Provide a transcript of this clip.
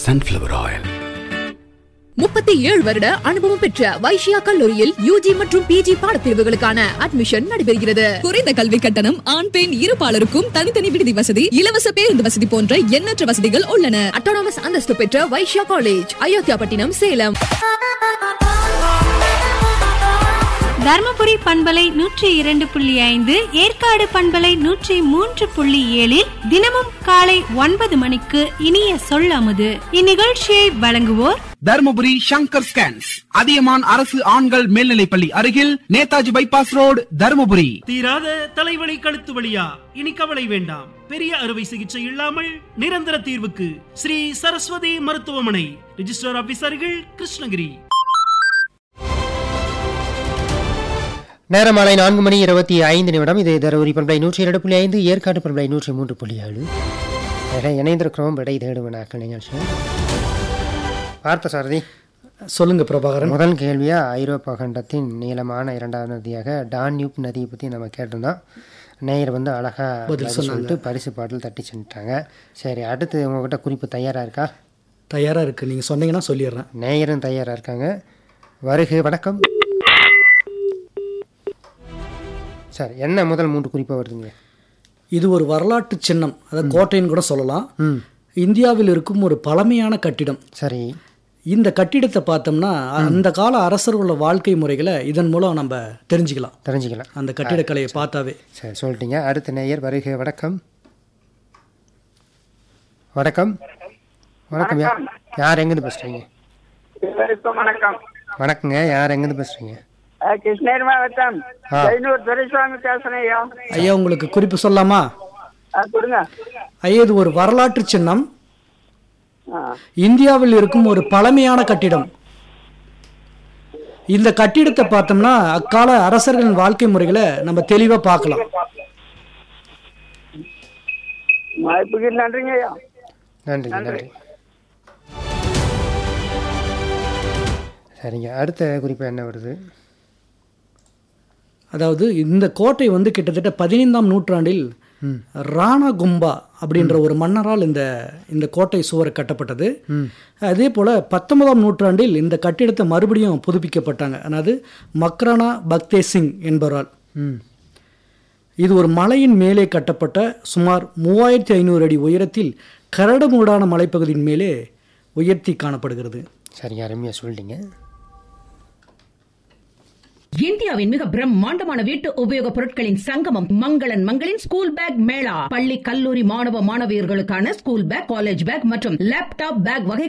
Sunflower oil முப்பத்தி ஏழு வருட அனுபவம் பெற்ற வைஷ்யா கல்லூரியில் யூஜி மற்றும் பிஜி பாடப்பிரிவுகளுக்கான அட்மிஷன் நடைபெறுகிறது குறைந்த கல்வி கட்டணம் ஆண் பெண் இருபாலருக்கும் தனித்தனி விடுதி வசதி இலவச பேருந்து வசதி போன்ற எண்ணற்ற வசதிகள் உள்ளன அட்டானமஸ் அந்தஸ்து பெற்ற வைஷ்யா காலேஜ் அயோத்தியாபட்டினம் சேலம் தர்மபுரி பண்பலை நூற்றி இரண்டு புள்ளி ஐந்து ஏற்காடு பண்பலை நூற்றி மூன்று புள்ளி ஏழில் தினமும் காலை ஒன்பது மணிக்கு இனிய சொல்லமுது இந்நிகழ்ச்சியை வழங்குவோர் தர்மபுரி சங்கர் ஸ்கேன்ஸ் அதியமான் அரசு ஆண்கள் மேல்நிலைப்பள்ளி அருகில் நேதாஜி பைபாஸ் ரோடு தர்மபுரி தீராத தலைவலி கழுத்து வலியா இனி கவலை வேண்டாம் பெரிய அறுவை சிகிச்சை இல்லாமல் நிரந்தர தீர்வுக்கு ஸ்ரீ சரஸ்வதி மருத்துவமனை ரிஜிஸ்டர் ஆபீசர்கள் கிருஷ்ணகிரி நேரம் மாலை நான்கு மணி இருபத்தி ஐந்து நிமிடம் இது தருமபுரி பண்பலை நூற்றி இரண்டு புள்ளி ஐந்து ஏற்காடு பண்பலை நூற்றி மூன்று புள்ளி ஏழு இதில் இணைந்திருக்கிறோம் விடை தேடுவனாக்கள் நிகழ்ச்சி பார்த்த சாரதி சொல்லுங்க பிரபாகரன் முதல் கேள்வியா ஐரோப்பா கண்டத்தின் நீளமான இரண்டாவது நதியாக டான்யூப் நதியை பற்றி நம்ம கேட்டிருந்தோம் நேயர் வந்து அழகா பதில் சொல்லிட்டு பரிசு பாட்டில் தட்டி சென்ட்டாங்க சரி அடுத்து உங்ககிட்ட குறிப்பு தயாராக இருக்கா தயாரா இருக்கு நீங்க சொன்னீங்கன்னா சொல்லிடுறேன் நேயரும் தயாராக இருக்காங்க வருக வணக்கம் சார் என்ன முதல் மூன்று குறிப்பாக வருதுங்க இது ஒரு வரலாற்று சின்னம் அதாவது கோட்டைன்னு கூட சொல்லலாம் இந்தியாவில் இருக்கும் ஒரு பழமையான கட்டிடம் சரி இந்த கட்டிடத்தை பார்த்தோம்னா அந்த கால அரசர்களோட வாழ்க்கை முறைகளை இதன் மூலம் நம்ம தெரிஞ்சுக்கலாம் தெரிஞ்சுக்கலாம் அந்த கட்டிடக்கலையை பார்த்தாவே சரி சொல்லிட்டீங்க அடுத்த நேயர் வருக வணக்கம் வணக்கம் வணக்கம் யார் யார் எங்கேருந்து பேசுகிறீங்க எல்லாருக்கும் வணக்கம் வணக்கங்க யார் எங்கேருந்து பேசுகிறீங்க அஹ் கிருஷ்ணகிரி மாவட்டம் ஆ. ஐநூறு துரைசுவாமி பேசுறேன் ஐயா ஐயா உங்களுக்கு குறிப்பு சொல்லாமா அஹ் கொடுங்க ஐயா இது ஒரு வரலாற்று சின்னம் ஆ. இந்தியாவில் இருக்கும் ஒரு பழமையான கட்டிடம் இந்த கட்டிடத்தை பார்த்தோம்னா அக்கால அரசர்களின் வாழ்க்கை முறைகளை நம்ம தெளிவா பார்க்கலாம் வாய்ப்புக்கு நன்றிங்க ஐயா நன்றி நன்றி சரிங்க அடுத்த குறிப்பு என்ன வருது அதாவது இந்த கோட்டை வந்து கிட்டத்தட்ட பதினைந்தாம் நூற்றாண்டில் ராணா கும்பா அப்படின்ற ஒரு மன்னரால் இந்த இந்த கோட்டை சுவர் கட்டப்பட்டது அதே போல் பத்தொன்பதாம் நூற்றாண்டில் இந்த கட்டிடத்தை மறுபடியும் புதுப்பிக்கப்பட்டாங்க அதாவது மக்ரானா பக்தே சிங் என்பவரால் இது ஒரு மலையின் மேலே கட்டப்பட்ட சுமார் மூவாயிரத்தி ஐநூறு அடி உயரத்தில் கரடுமுரடான மலைப்பகுதியின் மேலே உயர்த்தி காணப்படுகிறது சரி அருமையாக சொல்லிட்டீங்க இந்தியாவின் மிக பிரம்மாண்டமான வீட்டு உபயோகப் பொருட்களின் சங்கமம் மங்களன் மங்களின் ஸ்கூல் பேக் மேளா பள்ளி கல்லூரி மாணவ மாணவியர்களுக்கான ஸ்கூல் பேக் காலேஜ் பேக் மற்றும் லேப்டாப் பேக் வகை